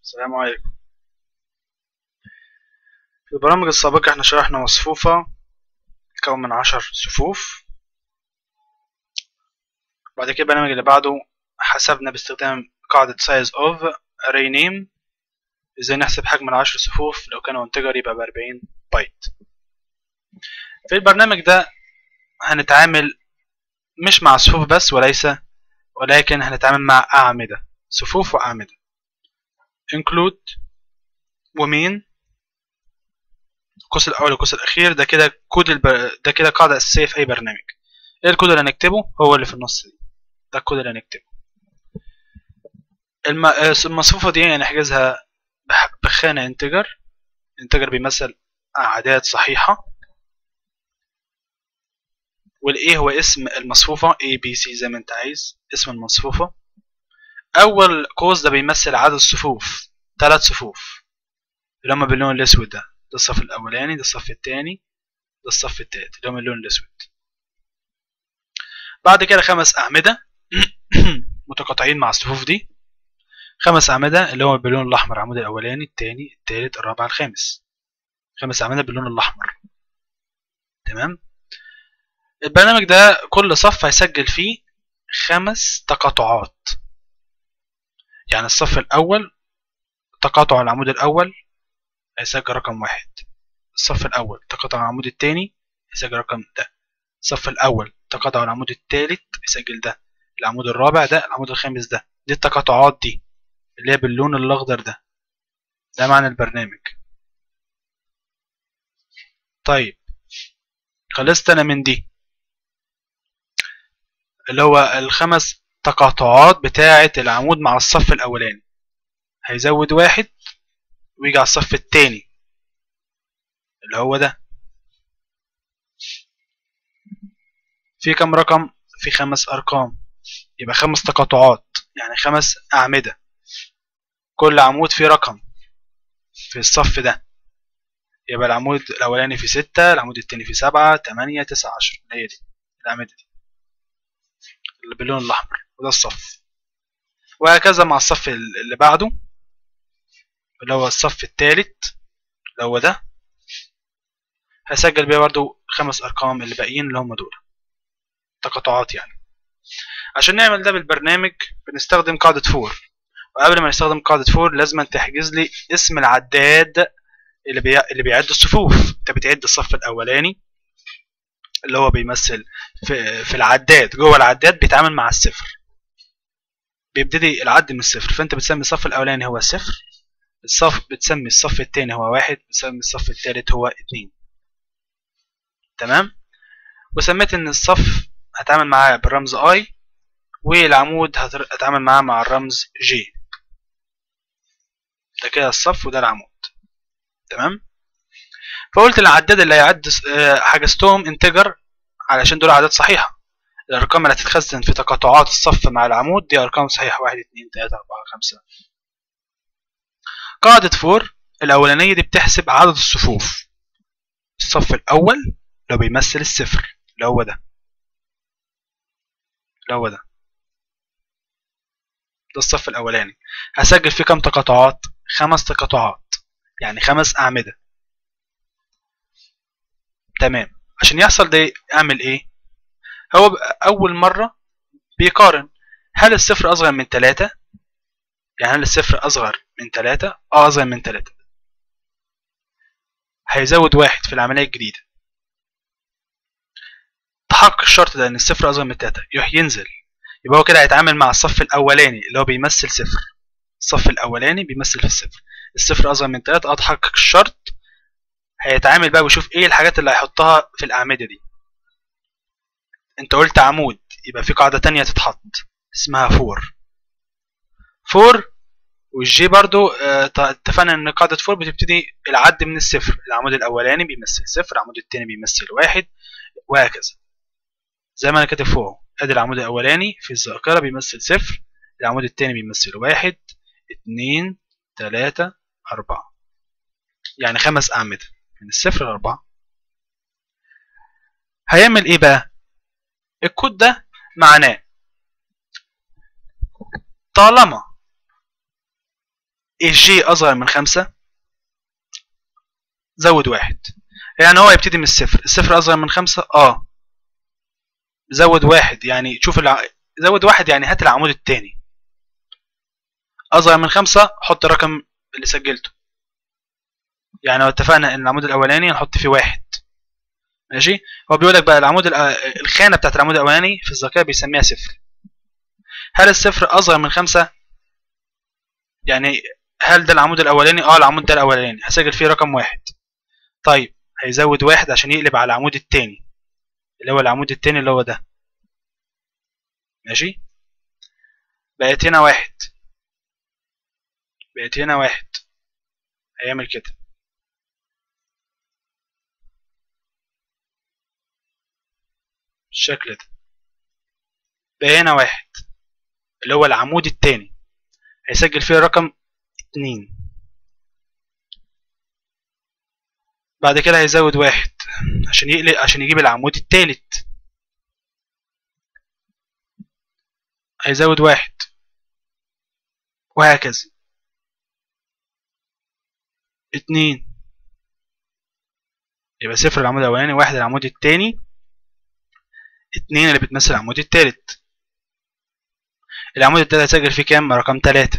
السلام عليكم في البرامج السابقة احنا شرحنا مصفوفة تتكون من عشر صفوف بعد كده البرنامج اللي بعده حسبنا باستخدام قاعدة size of array name ازاي نحسب حجم العشر صفوف لو كانوا انتجر يبقى بأربعين بايت في البرنامج ده هنتعامل مش مع صفوف بس وليس ولكن هنتعامل مع أعمدة صفوف وأعمدة include ومين القوس الأول والقوس الأخير ده كده كود البر... ده كده قاعدة أساسية في أي برنامج إيه الكود اللي هنكتبه هو اللي في النص دي ده الكود اللي هنكتبه الم... المصفوفة دي هنحجزها بخانة انتجر انتجر بيمثل أعداد صحيحة والايه هو اسم المصفوفة A B C زي ما انت عايز اسم المصفوفة أول قوس ده بيمثل عدد الصفوف ثلاث صفوف اللي هما باللون الأسود ده ده الصف الأولاني ده الصف التاني ده الصف التالت اللي هما اللون الأسود بعد كده خمس أعمدة متقاطعين مع الصفوف دي خمس أعمدة اللي هو باللون الأحمر العمود الأولاني التاني التالت الرابع الخامس خمس أعمدة باللون الأحمر تمام البرنامج ده كل صف هيسجل فيه خمس تقاطعات يعني الصف الأول تقاطع العمود الأول هيسجل رقم واحد الصف الأول تقاطع العمود التاني هيسجل رقم ده الصف الأول تقاطع العمود التالت هيسجل ده العمود الرابع ده العمود الخامس ده دي التقاطعات دي اللي هي باللون الأخضر ده ده معنى البرنامج طيب خلصت أنا من دي اللي هو الخمس تقاطعات بتاعة العمود مع الصف الأولاني هيزود واحد ويجي على الصف التاني اللي هو ده في كم رقم في خمس أرقام يبقى خمس تقاطعات يعني خمس أعمدة كل عمود فيه رقم في الصف ده يبقى العمود الأولاني فيه ستة العمود التاني فيه سبعة تمانية تسعة عشر هي دي الأعمدة دي اللي باللون الأحمر وده الصف وهكذا مع الصف اللي بعده اللي هو الصف التالت اللي هو ده هسجل بيه برضو خمس أرقام اللي باقيين اللي هم دول تقاطعات يعني عشان نعمل ده بالبرنامج بنستخدم قاعدة فور وقبل ما نستخدم قاعدة فور لازم تحجز لي اسم العداد اللي بي... اللي بيعد الصفوف انت بتعد الصف الأولاني اللي هو بيمثل في, في العداد جوه العداد بيتعامل مع الصفر بيبتدي العد من الصفر فانت بتسمي الصف الاولاني هو صفر الصف بتسمي الصف التاني هو واحد بتسمي الصف التالت هو اتنين تمام وسميت ان الصف هتعامل معاه بالرمز اي والعمود هتعامل معاه مع الرمز جي ده كده الصف وده العمود تمام فقلت العداد اللي هيعد حجزتهم انتجر علشان دول اعداد صحيحه الارقام اللي هتتخزن في تقاطعات الصف مع العمود دي ارقام صحيحه واحد اتنين تلاته اربعه خمسه قاعدة فور الأولانية دي بتحسب عدد الصفوف الصف الأول لو بيمثل الصفر اللي هو ده اللي هو ده ده الصف الأولاني هسجل فيه كام تقاطعات خمس تقاطعات يعني خمس أعمدة تمام عشان يحصل ده اعمل ايه هو اول مرة بيقارن هل الصفر اصغر من تلاتة يعني هل الصفر اصغر من تلاتة اه اصغر من تلاتة هيزود واحد في العملية الجديدة تحقق الشرط ده ان الصفر اصغر من تلاتة يروح ينزل يبقى هو كده هيتعامل مع الصف الاولاني اللي هو بيمثل صفر الصف الاولاني بيمثل في الصفر الصفر اصغر من تلاتة اه تحقق الشرط هيتعامل بقى ويشوف ايه الحاجات اللي هيحطها في الأعمدة دي انت قلت عمود يبقى في قاعدة تانية تتحط اسمها فور فور والجي برضو اتفقنا ان قاعدة فور بتبتدي العد من الصفر العمود الاولاني بيمثل صفر العمود التاني بيمثل واحد وهكذا زي ما انا كاتب فوق ادي العمود الاولاني في الذاكرة بيمثل صفر العمود التاني بيمثل واحد اتنين تلاتة اربعة يعني خمس اعمدة من الصفر لأربعة هيعمل ايه بقى الكود ده معناه طالما الجي اصغر من خمسة زود واحد يعني هو يبتدي من الصفر الصفر اصغر من خمسة اه زود واحد يعني شوف الع... زود واحد يعني هات العمود التاني اصغر من خمسة حط الرقم اللي سجلته يعني لو اتفقنا ان العمود الاولاني نحط فيه واحد ماشي هو بيقول لك بقى العمود الأ- الخانه بتاعت العمود الاولاني في الذكاء بيسميها صفر هل الصفر اصغر من خمسة يعني هل ده العمود الاولاني اه العمود ده الاولاني هسجل فيه رقم واحد طيب هيزود واحد عشان يقلب على العمود التاني اللي هو العمود التاني اللي هو ده ماشي بقت هنا واحد بقت هنا واحد هيعمل كده بالشكل ده بقى هنا واحد اللي هو العمود التاني هيسجل فيه رقم اتنين بعد كده هيزود واحد عشان يقلق عشان يجيب العمود التالت هيزود واحد وهكذا اتنين يبقى صفر العمود الأولاني واحد العمود التاني اتنين اللي بتمثل العمود التالت العمود التالت هيسجل فيه كام رقم تلاتة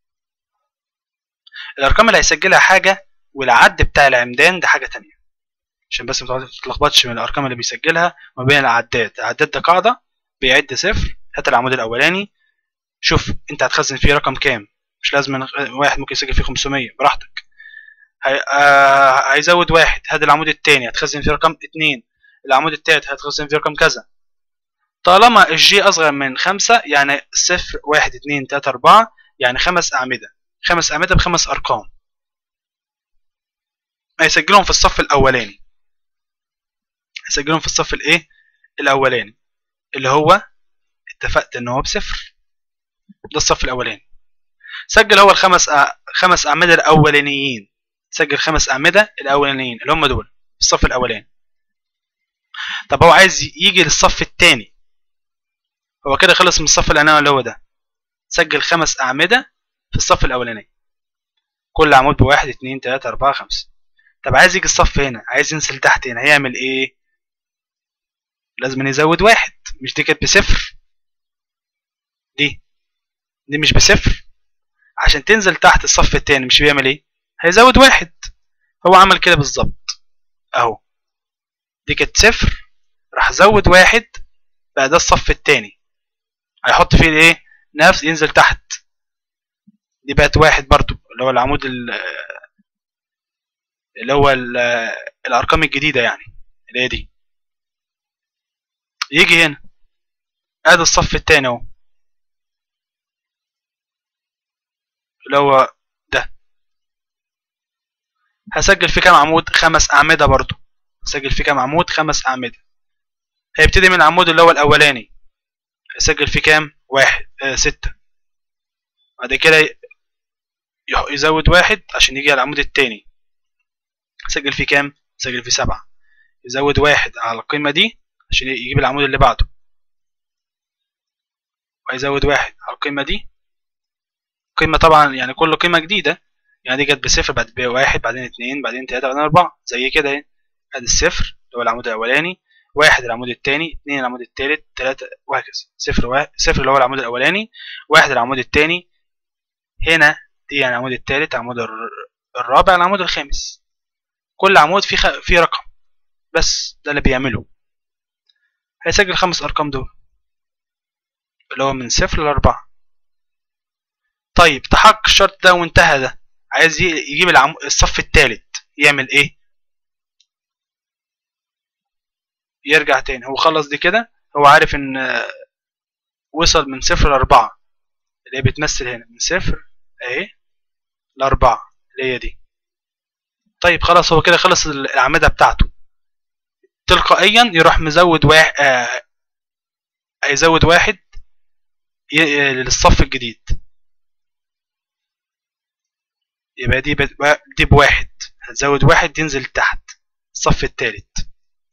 الأرقام اللي هيسجلها حاجة والعد بتاع العمدان ده حاجة تانية عشان بس ما تتلخبطش من الأرقام اللي بيسجلها ما بين العداد العداد ده قاعدة بيعد صفر هات العمود الأولاني شوف أنت هتخزن فيه رقم كام مش لازم واحد ممكن يسجل فيه 500 براحتك هي... آه... هيزود واحد هات العمود التاني هتخزن فيه رقم اتنين العمود التالت هتخزن فيه رقم كذا طالما الجي أصغر من خمسة يعني صفر واحد اتنين تلاتة أربعة يعني خمس أعمدة خمس أعمدة بخمس أرقام هيسجلهم في الصف الأولاني هيسجلهم في الصف الإيه الأولاني اللي هو اتفقت إن هو بصفر ده الصف الأولاني سجل هو الخمس أ... خمس أعمدة الأولانيين سجل خمس أعمدة الأولانيين اللي هم دول في الصف الأولاني طب هو عايز يجي للصف التاني هو كده خلص من الصف الأولاني اللي هو ده سجل خمس أعمدة في الصف الأولاني كل عمود بواحد اتنين تلاتة أربعة خمسة طب عايز يجي الصف هنا عايز ينزل تحت هنا هيعمل ايه لازم يزود واحد مش دي كانت بصفر دي دي مش بصفر عشان تنزل تحت الصف التاني مش بيعمل ايه هيزود واحد هو عمل كده بالظبط اهو دي كانت صفر راح زود واحد بقى ده الصف التاني هيحط فيه الايه نفس ينزل تحت دي بقت واحد برضو اللي هو العمود اللي هو الارقام الجديده يعني اللي هي دي يجي هنا ادي الصف التاني اهو اللي هو ده هسجل فيه كام عمود خمس اعمده برضو هسجل فيه كام عمود خمس اعمده هيبتدي من العمود اللي هو الاولاني هيسجل فيه كام واحد آه ستة بعد كده يزود واحد عشان يجي على العمود التاني سجل فيه كام سجل فيه سبعة يزود واحد على القيمة دي عشان يجيب العمود اللي بعده ويزود واحد على القيمة دي قيمة طبعا يعني كل قيمة جديدة يعني دي جت بصفر بعد بواحد بعدين اتنين بعدين تلاتة بعدين أربعة زي كده اهي ادي الصفر اللي هو العمود الأولاني واحد العمود التاني اتنين العمود التالت تلاتة وهكذا صفر واحد صفر اللي هو العمود الأولاني واحد العمود التاني هنا دي يعني العمود التالت العمود الرابع العمود الخامس كل عمود فيه خ... فيه رقم بس ده اللي بيعمله هيسجل خمس ارقام دول اللي هو من صفر لأربعة طيب تحقق الشرط ده وانتهى ده عايز يجيب العم... الصف التالت يعمل ايه يرجع تاني هو خلص دي كده هو عارف ان وصل من صفر لأربعة اللي هي بتمثل هنا من صفر اهي لأربعة اللي هي دي طيب خلاص هو كده خلص الأعمدة بتاعته تلقائيا يروح مزود واحد آه هيزود واحد للصف الجديد يبقى دي دي بواحد هتزود واحد ينزل تحت الصف التالت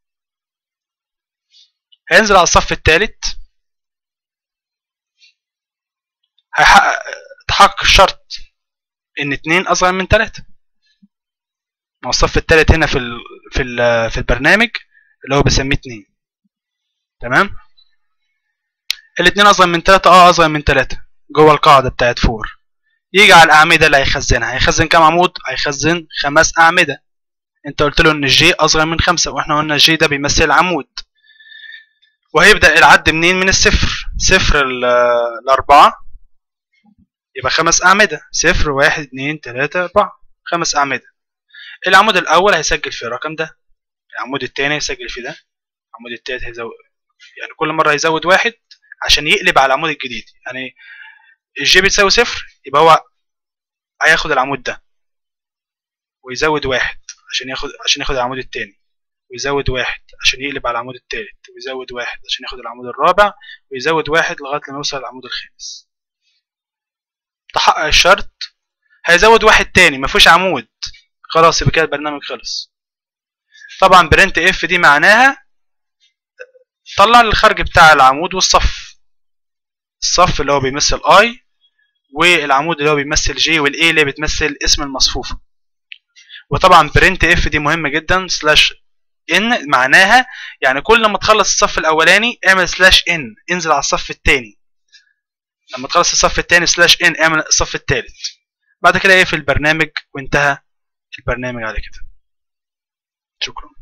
هينزل على الصف التالت هيحقق تحقق الشرط ان 2 اصغر من 3 ما هو الصف الثالث هنا في ال في ال في البرنامج اللي هو بسميه 2 تمام الاثنين اصغر من 3 اه اصغر من 3 جوه القاعده بتاعت 4 يجي على الاعمده اللي هيخزنها هيخزن كام عمود هيخزن خمس اعمده انت قلت له ان الجي اصغر من 5 واحنا قلنا الجي ده بيمثل العمود وهيبدا العد منين من الصفر صفر الاربعه يبقى خمس اعمده صفر واحد اتنين تلاته اربعه خمس اعمده العمود الاول هيسجل في الرقم ده العمود الثاني هيسجل في ده العمود الثالث هيزود يعني كل مره هيزود واحد عشان يقلب على العمود الجديد يعني الجي بتساوي صفر يبقى هو هياخد العمود ده ويزود واحد عشان ياخد عشان ياخد العمود الثاني ويزود واحد عشان يقلب على العمود الثالث ويزود واحد عشان ياخد العمود الرابع ويزود واحد لغايه لما يوصل للعمود الخامس تحقق الشرط هيزود واحد تاني مفيش عمود خلاص يبقى كده البرنامج خلص طبعا برنت اف دي معناها طلع لي الخارج بتاع العمود والصف الصف اللي هو بيمثل اي والعمود اللي هو بيمثل جي والاي اللي بتمثل اسم المصفوفه وطبعا برنت اف دي مهمه جدا سلاش ان معناها يعني كل ما تخلص الصف الاولاني اعمل سلاش ان انزل على الصف الثاني لما تخلص الصف الثاني سلاش ان اعمل الصف الثالث بعد كده اقفل البرنامج وانتهى البرنامج على كده شكرا